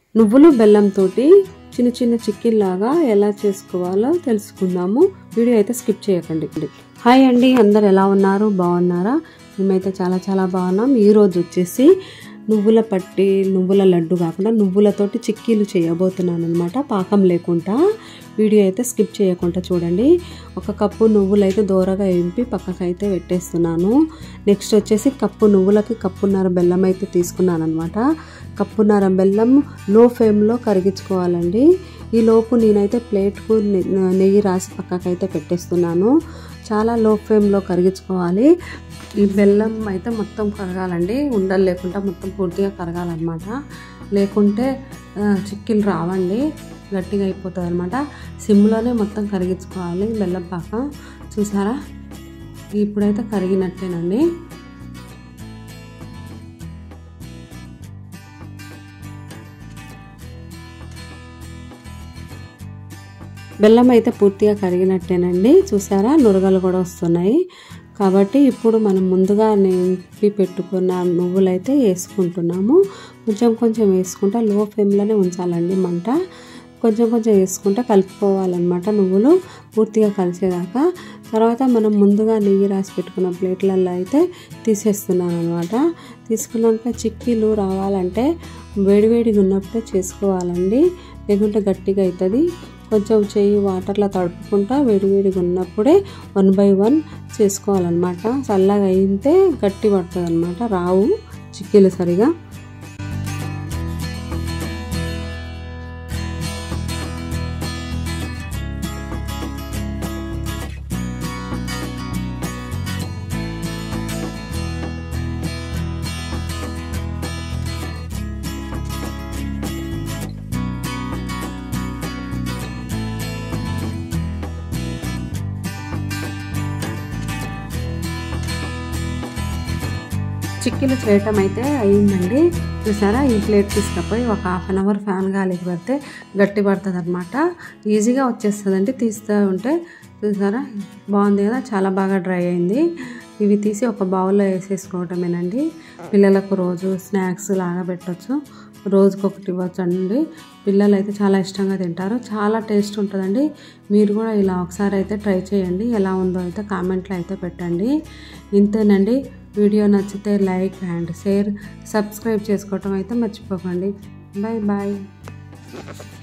నువ్వులు బెల్లంతో చిన్న చిన్న చిక్కిల్లాగా ఎలా చేసుకోవాలో తెలుసుకుందాము వీడియో అయితే స్కిప్ చేయకండి హాయ్ అండి అందరు ఎలా ఉన్నారు బాగున్నారా మేమైతే చాలా చాలా బాగున్నాం ఈరోజు వచ్చేసి నువ్వుల పట్టి నువ్వుల లడ్డు కాకుండా నువ్వులతోటి చిక్కీలు చేయబోతున్నాను అనమాట పాకం లేకుండా వీడియో అయితే స్కిప్ చేయకుండా చూడండి ఒక కప్పు నువ్వులు అయితే దూరగా ఎంపి పక్కకైతే పెట్టేస్తున్నాను నెక్స్ట్ వచ్చేసి కప్పు నువ్వులకి కప్పున్నర బెల్లం అయితే తీసుకున్నాను అనమాట కప్పున్నర బెల్లం లో ఫ్లేమ్లో కరిగించుకోవాలండి ఈ లోపు నేనైతే ప్లేట్కు నెయ్యి రాసి పక్కకైతే పెట్టేస్తున్నాను చాలా లో ఫ్లేమ్లో కరిగించుకోవాలి ఈ బెల్లం అయితే మొత్తం కరగాలండి ఉండలు లేకుండా మొత్తం పూర్తిగా కరగాలన్నమాట లేకుంటే చిక్కిలు రావండి గట్టిగా అయిపోతుంది అనమాట సిమ్లోనే మొత్తం కరిగించుకోవాలి బెల్లం పాక చూసారా ఇప్పుడైతే కరిగినట్టేనండి బెల్లం అయితే పూర్తిగా కరిగినట్టేనండి చూసారా నురగలు కూడా వస్తున్నాయి కాబట్టి ఇప్పుడు మనం ముందుగా నింపి పెట్టుకున్న నువ్వులైతే వేసుకుంటున్నాము కొంచెం కొంచెం వేసుకుంటా లో ఫ్లేమ్లోనే ఉంచాలండి మంట కొంచెం కొంచెం వేసుకుంటా కలుపుకోవాలన్నమాట నువ్వులు పూర్తిగా కలిసేదాకా తర్వాత మనం ముందుగా నెయ్యి రాసి పెట్టుకున్న ప్లేట్లలో అయితే తీసేస్తున్నాను అనమాట తీసుకున్నాక చిక్కీలు రావాలంటే వేడివేడిగా ఉన్నప్పుడే చేసుకోవాలండి లేకుంటే గట్టిగా అవుతుంది కొంచెం చెయ్యి వాటర్లో తడుపుకుంటా వేడివేడిగా ఉన్నప్పుడే వన్ బై వన్ చేసుకోవాలన్నమాట చల్లగా అయితే గట్టి పడుతుంది అనమాట రావు చిక్కీలు సరిగా చిక్కీలు చేయటం అయితే అయిందండి చూసారా ఈ ప్లేట్ తీసుకపోయి ఒక హాఫ్ అన్ అవర్ ఫ్యాన్ గాలికి పెడితే గట్టి పడుతుంది అనమాట ఈజీగా వచ్చేస్తుందండి తీస్తూ ఉంటే చూసారా బాగుంది కదా చాలా బాగా డ్రై అయింది ఇవి తీసి ఒక బౌల్లో వేసేసుకోవటమేనండి పిల్లలకు రోజు స్నాక్స్ లాగా పెట్టచ్చు రోజుకొకటి ఇవ్వచ్చు అండి పిల్లలు అయితే చాలా ఇష్టంగా తింటారు చాలా టేస్ట్ ఉంటుందండి మీరు కూడా ఇలా ఒకసారి అయితే ట్రై చేయండి ఎలా ఉందో అయితే కామెంట్లో అయితే పెట్టండి ఇంతేనండి వీడియో నచ్చితే లైక్ అండ్ షేర్ సబ్స్క్రైబ్ చేసుకోవటం అయితే మర్చిపోకండి బాయ్ బాయ్